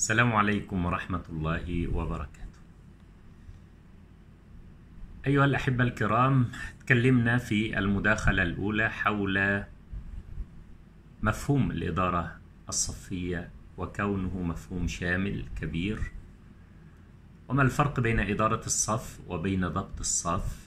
السلام عليكم ورحمة الله وبركاته. أيها الأحبة الكرام، تكلمنا في المداخلة الأولى حول مفهوم الإدارة الصفية وكونه مفهوم شامل كبير، وما الفرق بين إدارة الصف وبين ضبط الصف،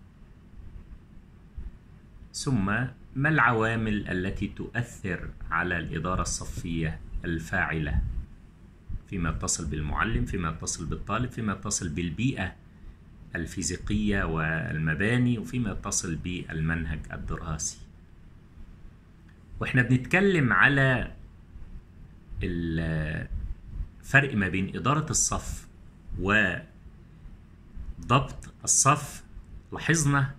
ثم ما العوامل التي تؤثر على الإدارة الصفية الفاعلة فيما يتصل بالمعلم فيما يتصل بالطالب فيما يتصل بالبيئة الفيزيقية والمباني وفيما يتصل بالمنهج الدراسي واحنا بنتكلم على الفرق ما بين إدارة الصف وضبط الصف لاحظنا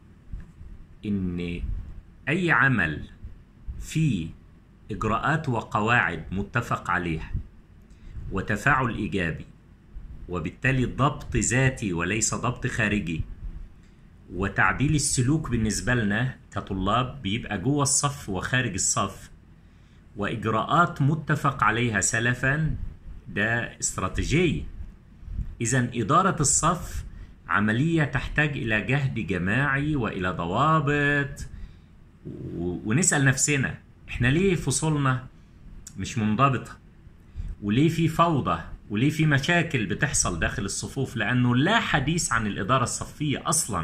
ان اي عمل فيه اجراءات وقواعد متفق عليها وتفاعل ايجابي وبالتالي ضبط ذاتي وليس ضبط خارجي وتعديل السلوك بالنسبه لنا كطلاب بيبقى جوه الصف وخارج الصف واجراءات متفق عليها سلفا ده استراتيجيه اذا اداره الصف عمليه تحتاج الى جهد جماعي والى ضوابط ونسال نفسنا احنا ليه فصولنا مش منضبطه وليه في فوضى وليه في مشاكل بتحصل داخل الصفوف لانه لا حديث عن الاداره الصفيه اصلا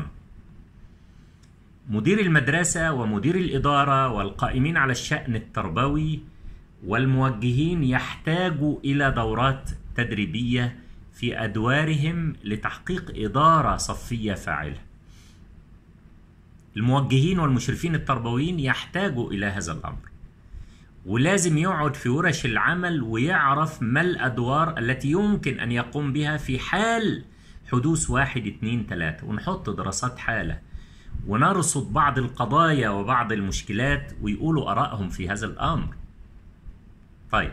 مدير المدرسه ومدير الاداره والقائمين على الشان التربوي والموجهين يحتاجوا الى دورات تدريبيه في ادوارهم لتحقيق اداره صفيه فاعله الموجهين والمشرفين التربويين يحتاجوا الى هذا الامر ولازم يقعد في ورش العمل ويعرف ما الادوار التي يمكن ان يقوم بها في حال حدوث واحد اتنين تلاته ونحط دراسات حاله ونرصد بعض القضايا وبعض المشكلات ويقولوا ارائهم في هذا الامر. طيب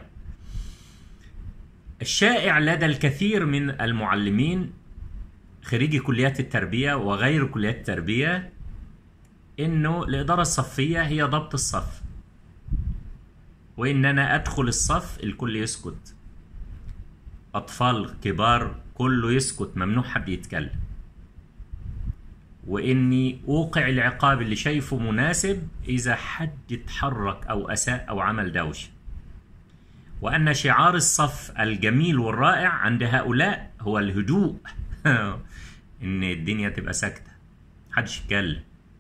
الشائع لدى الكثير من المعلمين خريجي كليات التربيه وغير كليات التربيه انه الاداره الصفيه هي ضبط الصف وان انا ادخل الصف الكل يسكت اطفال كبار كله يسكت ممنوع حد يتكلم واني اوقع العقاب اللي شايفه مناسب اذا حد اتحرك او اساء او عمل دوشه وان شعار الصف الجميل والرائع عند هؤلاء هو الهدوء ان الدنيا تبقى ساكته محدش يتكلم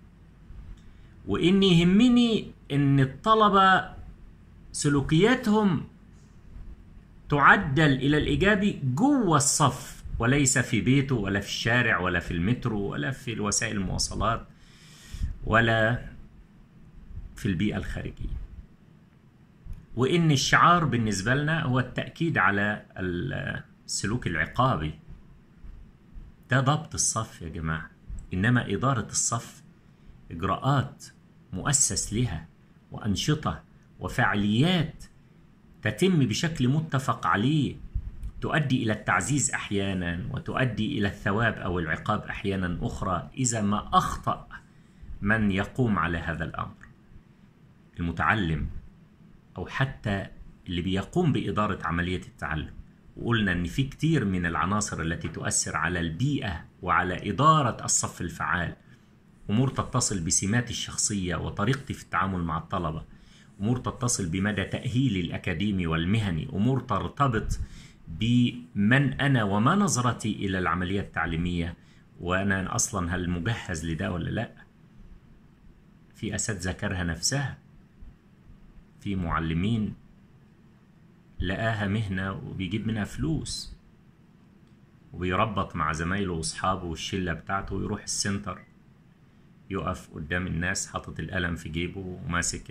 وان يهمني ان الطلبه سلوكياتهم تعدل الى الايجابي جوه الصف وليس في بيته ولا في الشارع ولا في المترو ولا في وسائل المواصلات ولا في البيئه الخارجيه وان الشعار بالنسبه لنا هو التاكيد على السلوك العقابي ده ضبط الصف يا جماعه انما اداره الصف اجراءات مؤسس لها وانشطه وفعاليات تتم بشكل متفق عليه تؤدي الى التعزيز احيانا وتؤدي الى الثواب او العقاب احيانا اخرى اذا ما اخطا من يقوم على هذا الامر المتعلم او حتى اللي بيقوم باداره عمليه التعلم وقلنا ان في كتير من العناصر التي تؤثر على البيئه وعلى اداره الصف الفعال امور تتصل بسماتي الشخصيه وطريقتي في التعامل مع الطلبه امور تتصل بمدى تاهيلي الاكاديمي والمهني امور ترتبط بمن انا وما نظرتي الى العمليه التعليميه وانا اصلا هل مجهز لده ولا لا في اساتذه كارهه نفسها في معلمين لقاها مهنه وبيجيب منها فلوس وبيربط مع زمايله واصحابه والشله بتاعته ويروح السنتر يقف قدام الناس حاطط القلم في جيبه وماسك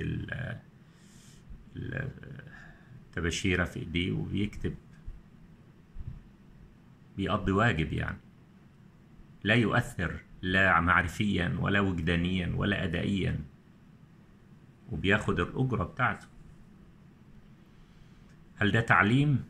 التباشيرة في ايديه وبيكتب بيقضي واجب يعني لا يؤثر لا معرفيا ولا وجدانيا ولا أدائيا وبياخد الأجرة بتاعته هل ده تعليم؟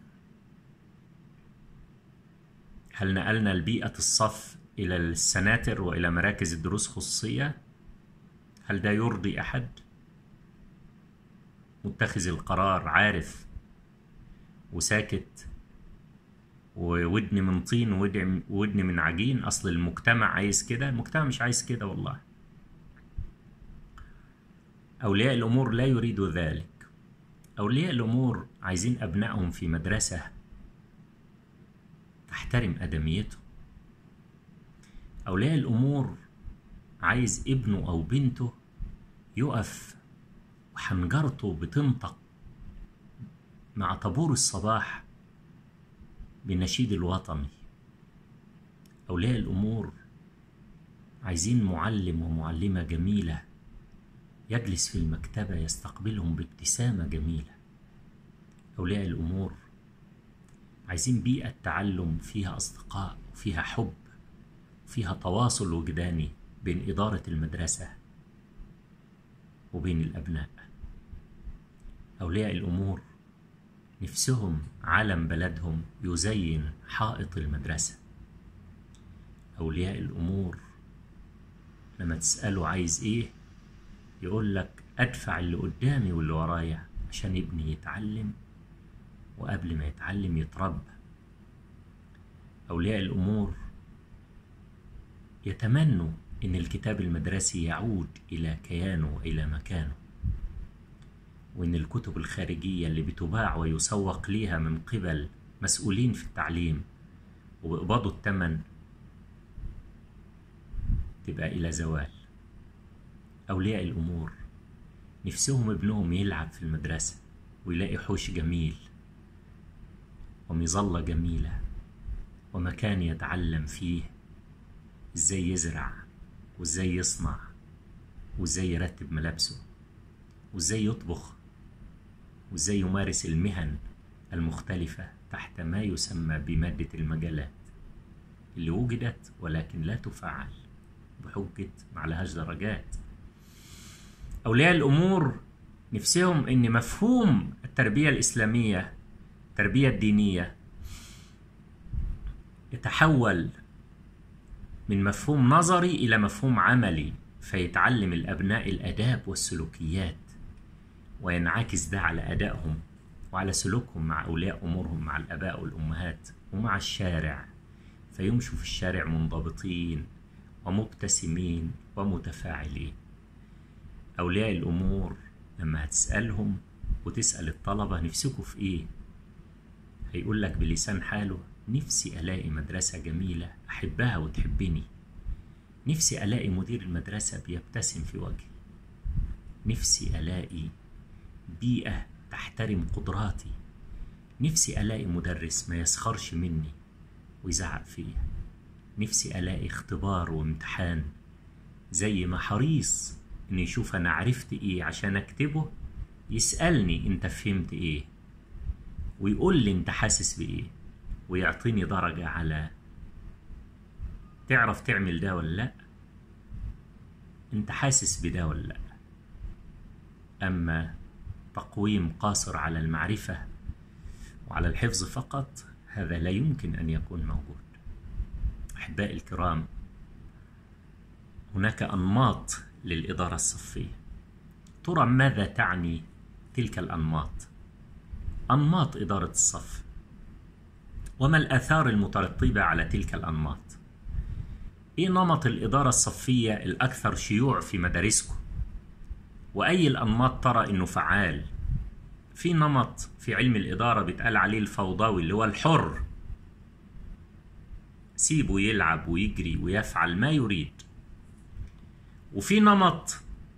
هل نقلنا البيئة الصف إلى السناتر وإلى مراكز الدروس خصوصية؟ هل ده يرضي أحد؟ متخذ القرار عارف وساكت وودني من طين وودن- وودني من عجين اصل المجتمع عايز كده المجتمع مش عايز كده والله اولياء الامور لا يريدوا ذلك اولياء الامور عايزين ابنائهم في مدرسه تحترم ادميتهم اولياء الامور عايز ابنه او بنته يقف وحنجرته بتنطق مع طابور الصباح بالنشيد الوطني أولياء الأمور عايزين معلم ومعلمة جميلة يجلس في المكتبة يستقبلهم بابتسامة جميلة أولياء الأمور عايزين بيئة تعلم فيها أصدقاء وفيها حب فيها تواصل وجداني بين إدارة المدرسة وبين الأبناء أولياء الأمور نفسهم علم بلدهم يزين حائط المدرسة أولياء الأمور لما تسأله عايز إيه يقول لك أدفع اللي قدامي واللي ورايا عشان ابني يتعلم وقبل ما يتعلم يتربى أولياء الأمور يتمنوا إن الكتاب المدرسي يعود إلى كيانه وإلى مكانه وإن الكتب الخارجية اللي بتباع ويسوق ليها من قبل مسؤولين في التعليم وبيقبضوا الثمن تبقى إلى زوال أولياء الأمور نفسهم ابنهم يلعب في المدرسة ويلاقي حوش جميل ومظلة جميلة ومكان يتعلم فيه ازاي يزرع وازاي يصنع وازاي يرتب ملابسه وازاي يطبخ وازاي يمارس المهن المختلفة تحت ما يسمى بمادة المجالات اللي وجدت ولكن لا تفعل بحجة معلهاش درجات أولياء الأمور نفسهم إن مفهوم التربية الإسلامية التربية الدينية يتحول من مفهوم نظري إلى مفهوم عملي فيتعلم الأبناء الآداب والسلوكيات وينعكس ده على أدائهم وعلى سلوكهم مع أولياء أمورهم مع الآباء والأمهات ومع الشارع فيمشوا في الشارع منضبطين ومبتسمين ومتفاعلين أولياء الأمور لما هتسألهم وتسأل الطلبة نفسكوا في إيه هيقول لك بلسان حاله نفسي ألاقي مدرسة جميلة أحبها وتحبني نفسي ألاقي مدير المدرسة بيبتسم في وجهي نفسي ألاقي بيئة تحترم قدراتي نفسي ألاقي مدرس ما يسخرش مني ويزعق فيا نفسي ألاقي اختبار وامتحان زي ما حريص إن يشوف أنا عرفت إيه عشان أكتبه يسألني أنت فهمت إيه ويقول لي أنت حاسس بإيه ويعطيني درجة على تعرف تعمل ده ولا لأ أنت حاسس بده ولا لأ أما تقويم قاصر على المعرفة وعلى الحفظ فقط هذا لا يمكن أن يكون موجود أحبائي الكرام هناك أنماط للإدارة الصفية ترى ماذا تعني تلك الأنماط أنماط إدارة الصف وما الآثار المترتبة على تلك الأنماط إيه نمط الإدارة الصفية الأكثر شيوع في مدارسكم وأي الأنماط ترى إنه فعال في نمط في علم الإدارة بيتقال عليه الفوضوي اللي هو الحر سيبه يلعب ويجري ويفعل ما يريد وفي نمط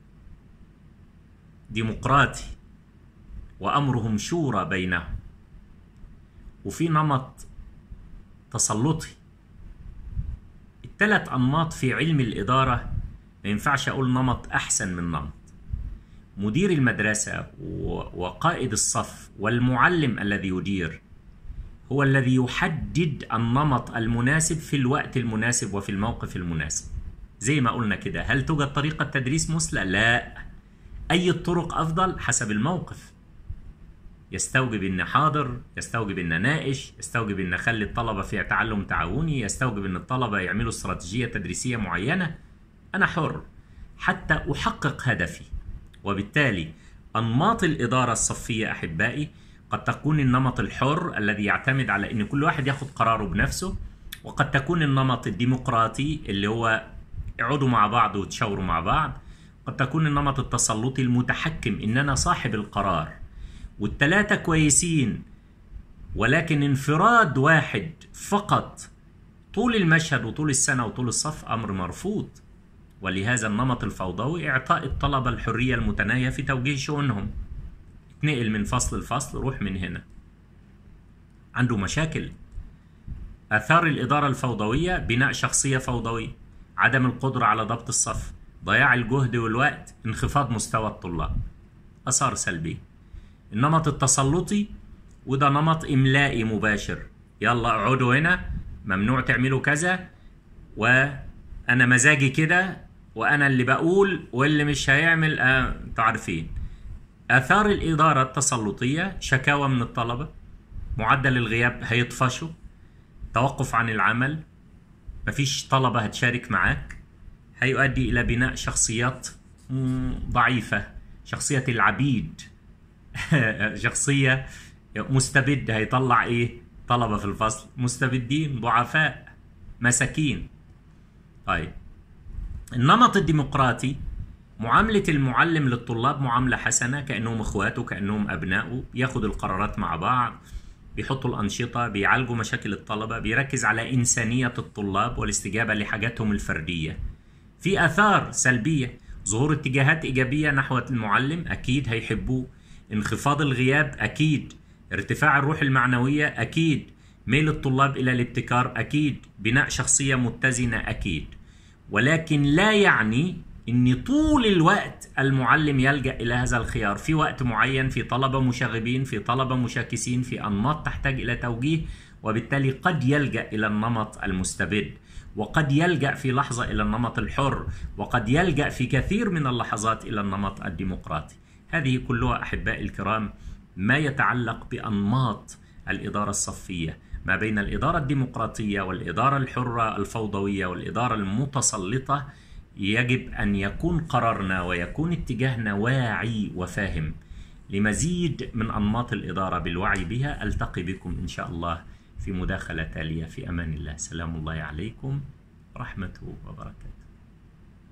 ديمقراطي وأمرهم شورى بينهم وفي نمط تسلطي الثلاث أنماط في علم الإدارة ما ينفعش أقول نمط أحسن من نمط مدير المدرسة وقائد الصف والمعلم الذي يدير هو الذي يحدد النمط المناسب في الوقت المناسب وفي الموقف المناسب زي ما قلنا كده هل توجد طريقة تدريس مثلى؟ لا أي الطرق أفضل حسب الموقف يستوجب ان حاضر يستوجب ان ناقش يستوجب ان اخلي الطلبه في تعلم تعاوني يستوجب ان الطلبه يعملوا استراتيجيه تدريسيه معينه انا حر حتى احقق هدفي وبالتالي انماط الاداره الصفيه احبائي قد تكون النمط الحر الذي يعتمد على ان كل واحد ياخد قراره بنفسه وقد تكون النمط الديمقراطي اللي هو اقعدوا مع بعض وتشاوروا مع بعض قد تكون النمط التسلطي المتحكم ان انا صاحب القرار والتلاتة كويسين ولكن انفراد واحد فقط طول المشهد وطول السنة وطول الصف أمر مرفوض ولهذا النمط الفوضوي إعطاء الطلبة الحرية المتناهية في توجيه شؤونهم اتنقل من فصل لفصل روح من هنا عنده مشاكل آثار الإدارة الفوضوية بناء شخصية فوضوية عدم القدرة على ضبط الصف ضياع الجهد والوقت انخفاض مستوى الطلاب آثار سلبية النمط التسلطي وده نمط إملائي مباشر يلا اقعدوا هنا ممنوع تعملوا كذا وأنا مزاجي كده وأنا اللي بقول واللي مش هيعمل آه انتوا عارفين آثار الإدارة التسلطية شكاوى من الطلبة معدل الغياب هيطفشوا توقف عن العمل مفيش طلبة هتشارك معاك هيؤدي إلى بناء شخصيات ضعيفة شخصية العبيد شخصية مستبد هيطلع إيه طلبة في الفصل مستبدين ضعفاء مساكين طيب النمط الديمقراطي معاملة المعلم للطلاب معاملة حسنة كأنهم إخواته كأنهم أبنائه ياخد القرارات مع بعض بيحطوا الأنشطة بيعالجوا مشاكل الطلبة بيركز على إنسانية الطلاب والاستجابة لحاجاتهم الفردية في آثار سلبية ظهور اتجاهات إيجابية نحو المعلم أكيد هيحبوه انخفاض الغياب أكيد ارتفاع الروح المعنوية أكيد ميل الطلاب إلى الابتكار أكيد بناء شخصية متزنة أكيد ولكن لا يعني ان طول الوقت المعلم يلجا الى هذا الخيار في وقت معين في طلبه مشاغبين في طلبه مشاكسين في انماط تحتاج الى توجيه وبالتالي قد يلجا الى النمط المستبد وقد يلجا في لحظه الى النمط الحر وقد يلجا في كثير من اللحظات الى النمط الديمقراطي هذه كلها احبائي الكرام ما يتعلق بانماط الاداره الصفيه ما بين الاداره الديمقراطيه والاداره الحره الفوضويه والاداره المتسلطه يجب ان يكون قرارنا ويكون اتجاهنا واعي وفاهم لمزيد من انماط الاداره بالوعي بها التقي بكم ان شاء الله في مداخله تاليه في امان الله سلام الله عليكم ورحمته وبركاته